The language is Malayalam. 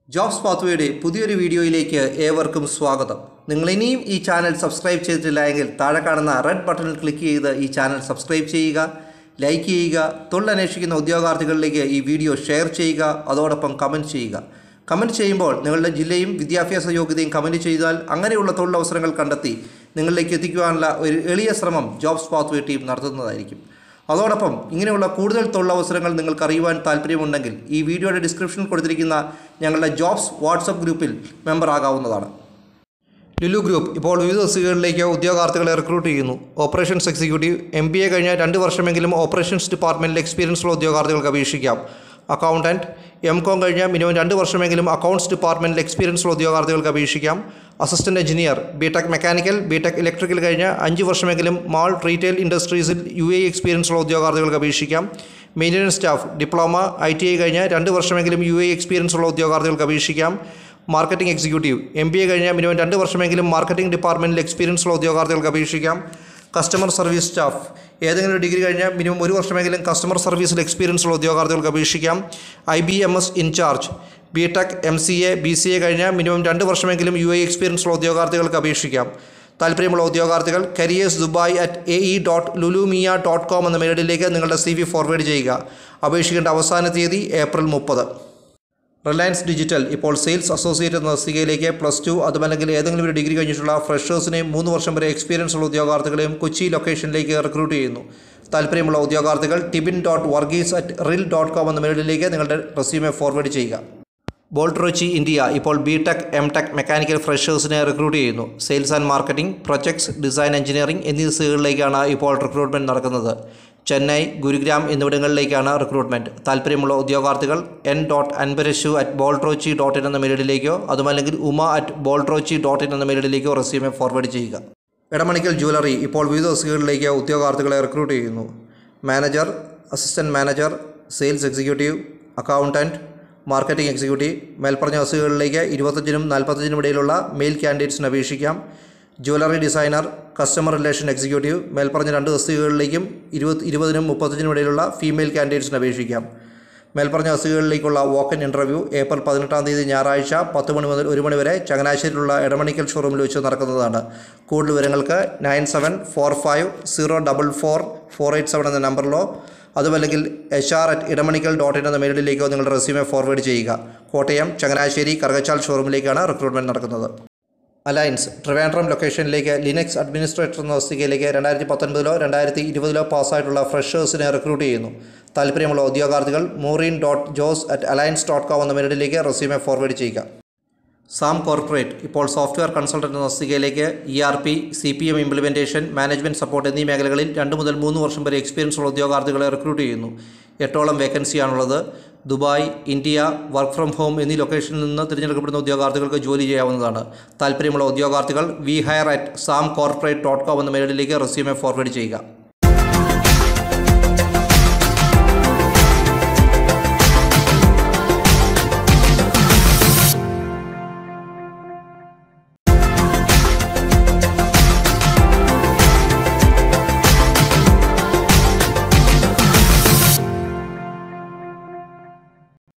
ജോബ്സ് പാത്വേയുടെ പുതിയൊരു വീഡിയോയിലേക്ക് ഏവർക്കും സ്വാഗതം നിങ്ങൾ ഇനിയും ഈ ചാനൽ സബ്സ്ക്രൈബ് ചെയ്തിട്ടില്ല എങ്കിൽ താഴെ കാണുന്ന റെഡ് ബട്ടണിൽ ക്ലിക്ക് ചെയ്ത് ഈ ചാനൽ സബ്സ്ക്രൈബ് ചെയ്യുക ലൈക്ക് ചെയ്യുക തൊഴിലന്വേഷിക്കുന്ന ഉദ്യോഗാർത്ഥികളിലേക്ക് ഈ വീഡിയോ ഷെയർ ചെയ്യുക അതോടൊപ്പം കമൻറ്റ് ചെയ്യുക കമൻറ്റ് ചെയ്യുമ്പോൾ നിങ്ങളുടെ ജില്ലയും വിദ്യാഭ്യാസ യോഗ്യതയും കമൻറ്റ് ചെയ്താൽ അങ്ങനെയുള്ള തൊഴിലവസരങ്ങൾ കണ്ടെത്തി നിങ്ങളിലേക്ക് എത്തിക്കുവാനുള്ള ഒരു എളിയ ശ്രമം ജോബ്സ് പാത്വേ ടീം നടത്തുന്നതായിരിക്കും അതോടൊപ്പം ഇങ്ങനെയുള്ള കൂടുതൽ തൊഴിലവസരങ്ങൾ നിങ്ങൾക്ക് അറിയുവാൻ താല്പര്യമുണ്ടെങ്കിൽ ഈ വീഡിയോയുടെ ഡിസ്ക്രിപ്ഷനിൽ കൊടുത്തിരിക്കുന്ന ഞങ്ങളുടെ ജോബ്സ് വാട്സപ്പ് ഗ്രൂപ്പിൽ മെമ്പർ ആകാവുന്നതാണ് ലുലു ഗ്രൂപ്പ് ഇപ്പോൾ വിവിധ തസ്തികകളിലേക്ക് ഉദ്യോഗാർത്ഥികളെ റിക്രൂട്ട് ചെയ്യുന്നു operations executive M B A കഴിഞ്ഞ രണ്ട് വർഷമെങ്കിലും ഓപ്പറേഷൻസ് ഡിപ്പാർട്ട്മെൻറ്റിൽ എക്സ്പീരിയൻസ് ഉള്ള ഉദ്യോഗാർത്ഥികൾക്ക് അപേക്ഷിക്കാം അക്കൗണ്ടൻറ്റ് എം കോം കഴിഞ്ഞ മിനിമം രണ്ട് വർഷമെങ്കിലും അക്കൗണ്ട്സ് ഡിപ്പാർട്ട്മെൻറ്റിൽ എക്സ്പീരിയൻസ് ഉള്ള ഉദ്യോഗാർത്ഥികൾക്ക് അപേക്ഷിക്കാം assistant engineer B tech mechanical B tech electrical കഴിഞ്ഞ അഞ്ച് വർഷമെങ്കിലും മാൾ റീറ്റെയിൽ ഇൻഡസ്ട്രീസിൽ യു എ എക്സ്പീരിയൻസ് ഉള്ള ഉദ്യോഗാർത്ഥികൾക്ക് അപേക്ഷിക്കാം maintenance staff diploma I T I കഴിഞ്ഞ രണ്ട് വർഷമെങ്കിലും യു എ എക്സ്പീരിയൻസ് ഉള്ള ഉദ്യോഗാർത്ഥികൾക്ക് അപേക്ഷിക്കാം marketing executive M B A കഴിഞ്ഞ മിനിമം രണ്ട് വർഷമെങ്കിലും മാർക്കറ്റിംഗ് ഡിപ്പാർട്ട്മെൻറ്റിൽ എക്സ്പീരിയൻസ് ഉള്ള ഉദ്യോഗാർത്ഥികൾക്ക് അപേക്ഷിക്കാം കസ്റ്റമർ സർവീസ് സ്റ്റാഫ് ഏതെങ്കിലും ഡിഗ്രി കഴിഞ്ഞ മിനിമം ഒരു വർഷമെങ്കിലും കസ്റ്റമർ സർവീസിൽ എക്സ്പീരിയൻസ് ഉള്ള ഉദ്യോഗാർത്ഥികൾക്ക് അപേക്ഷിക്കാം I B M S in charge B tech M C A B C A കഴിഞ്ഞ മിനിമം രണ്ട് വർഷമെങ്കിലും യു എ എക്സ്പീരിയൻസ് ഉള്ള ഉദ്യോഗാർത്ഥികൾക്ക് അപേക്ഷിക്കാം താല്പര്യമുള്ള ഉദ്യോഗാർത്ഥികൾ careers Dubai at A E dot Lulumea dot com എന്ന മെയിലിലേക്ക് നിങ്ങളുടെ സി വി ഫോർവേഡ് ചെയ്യുക അപേക്ഷിക്കേണ്ട അവസാന തീയതി ഏപ്രിൽ മുപ്പത് റിലയൻസ് ഡിജിറ്റൽ ഇപ്പോൾ സെയിൽസ് അസോസിയേറ്റ് എന്ന തസ്തികയിലേക്ക് പ്ലസ് ടു അതുമല്ലെങ്കിൽ ഏതെങ്കിലും ഒരു ഡിഗ്രി കഴിഞ്ഞിട്ടുള്ള ഫ്രഷേഴ്സിനെയും മൂന്ന് വർഷം വരെ എക്സ്പീരിയൻസ് ഉള്ള ഉദ്യോഗാർത്ഥികളെയും കൊച്ചി ലൊക്കേഷനിലേക്ക് റിക്രൂട്ട് ചെയ്യുന്നു താല്പര്യമുള്ള ഉദ്യോഗാർത്ഥികൾ Tibin dot Varghese at ril dot com എന്ന മെയിലിലേക്ക് നിങ്ങളുടെ റെസ്യൂമെ ഫോർവേഡ് ചെയ്യുക ബോൾട്രോച്ചി ഇന്ത്യ ഇപ്പോൾ B tech M tech mechanical ഫ്രഷേഴ്സിനെ റിക്രൂട്ട് ചെയ്യുന്നു sales and marketing projects design engineering എന്നീ തസ്തികകളിലേക്കാണ് ഇപ്പോൾ റിക്രൂട്ട്മെൻറ്റ് നടക്കുന്നത് ചെന്നൈ ഗുരുഗ്രാം എന്നിവിടങ്ങളിലേക്കാണ് റിക്രൂട്ട്മെൻറ്റ് താല്പര്യമുള്ള ഉദ്യോഗാർത്ഥികൾ എൻ ഡോട്ട് അൻപരശു അറ്റ് ബോൾട്രോച്ചി ഡോട്ട് ഇൻ എന്ന മെയിലിലേക്കോ അതുമല്ലെങ്കിൽ ഉമ അറ്റ് ബോൾട്രോച്ചി ഡോട്ട് ഇൻ എന്ന മെയിലിലേക്കോ റെസ്യൂമെ ഫോർവേഡ് ചെയ്യുക ഇടമണിക്കൽ ജ്വല്ലറി ഇപ്പോൾ വിവിധ തസ്തികകളിലേക്ക് ഉദ്യോഗാർത്ഥികളെ റിക്രൂട്ട് ചെയ്യുന്നു manager assistant manager sales executive accountant marketing executive മേൽപ്പറഞ്ഞ തസ്തികകളിലേക്ക് ഇരുപത്തഞ്ചിനും നാൽപ്പത്തഞ്ചിനും ഇടയിലുള്ള മെയിൽ കാൻഡിഡേറ്റ്സിന് അപേക്ഷിക്കാം jewellery designer customer relation executive മേൽപ്പറഞ്ഞ രണ്ട് തസ്തികകളിലേക്കും ഇരുപത് ഇരുപതിനും മുപ്പത്തഞ്ചിനും ഇടയിലുള്ള ഫീമെയിൽ കാൻഡിഡേറ്റ്സിന് അപേക്ഷിക്കാം മേൽപ്പറഞ്ഞ തസ്തികകളിലേക്കുള്ള വോക്കൻ ഇൻ്റർവ്യൂ ഏപ്രിൽ പതിനെട്ടാം തീയതി ഞായറാഴ്ച പത്ത് മണി മുതൽ ഒരു മണി വരെ ചങ്ങനാശ്ശേരിയിലുള്ള ഇടമണിക്കൽ ഷോറൂമിൽ വെച്ച് നടക്കുന്നതാണ് കൂടുതൽ വിവരങ്ങൾക്ക് nine seven four five zero double four four eight seven എന്ന നമ്പറിലോ അതുമല്ലെങ്കിൽ H R at Edamanickal dot in എന്ന മെയിലിലേക്കോ നിങ്ങളുടെ റെസ്യൂമെ ഫോർവേഡ് ചെയ്യുക കോട്ടയം ചങ്ങനാശ്ശേരി കറുകച്ചാൽ ഷോറൂമിലേക്കാണ് റിക്രൂട്ട്മെൻറ്റ് നടക്കുന്നത് അലയൻസ് ട്രിവാൻഡ്രം ലൊക്കേഷനിലേക്ക് ലിനക്സ് അഡ്മിനിസ്ട്രേറ്റർ എന്ന തസ്തികയിലേക്ക് രണ്ടായിരത്തി പത്തൊൻപതിലോ രണ്ടായിരത്തി ഇരുപതിലോ പാസ്സായിട്ടുള്ള ഫ്രഷേഴ്സിനെ റിക്രൂട്ട് ചെയ്യുന്നു താല്പര്യമുള്ള ഉദ്യോഗാർത്ഥികൾ Maureen dot Jose at Alliance dot com എന്ന മെയിലിലേക്ക് റെസ്യൂമെ ഫോർവേഡ് ചെയ്യുക സാം കോർപ്പറേറ്റ് ഇപ്പോൾ സോഫ്റ്റ്വെയർ കൺസൾട്ടൻ്റ് എന്ന തസ്തികയിലേക്ക് E R P C P M implementation management support എന്നീ മേഖലകളിൽ രണ്ട് മുതൽ മൂന്ന് വർഷം വരെ എക്സ്പീരിയൻസ് ഉള്ള ഉദ്യോഗാർത്ഥികളെ റിക്രൂട്ട് ചെയ്യുന്നു എട്ടോളം വേക്കൻസിയാണുള്ളത് Dubai India work from home എന്നീ ലൊക്കേഷനിൽ നിന്ന് തിരഞ്ഞെടുക്കപ്പെടുന്ന ഉദ്യോഗാർത്ഥികൾക്ക് ജോലി ചെയ്യാവുന്നതാണ് താല്പര്യമുള്ള ഉദ്യോഗാർത്ഥികൾ we hire at Sam corporate dot com എന്ന മെയിലിലേക്ക് റെസ്യൂമെ ഫോർവേഡ് ചെയ്യുക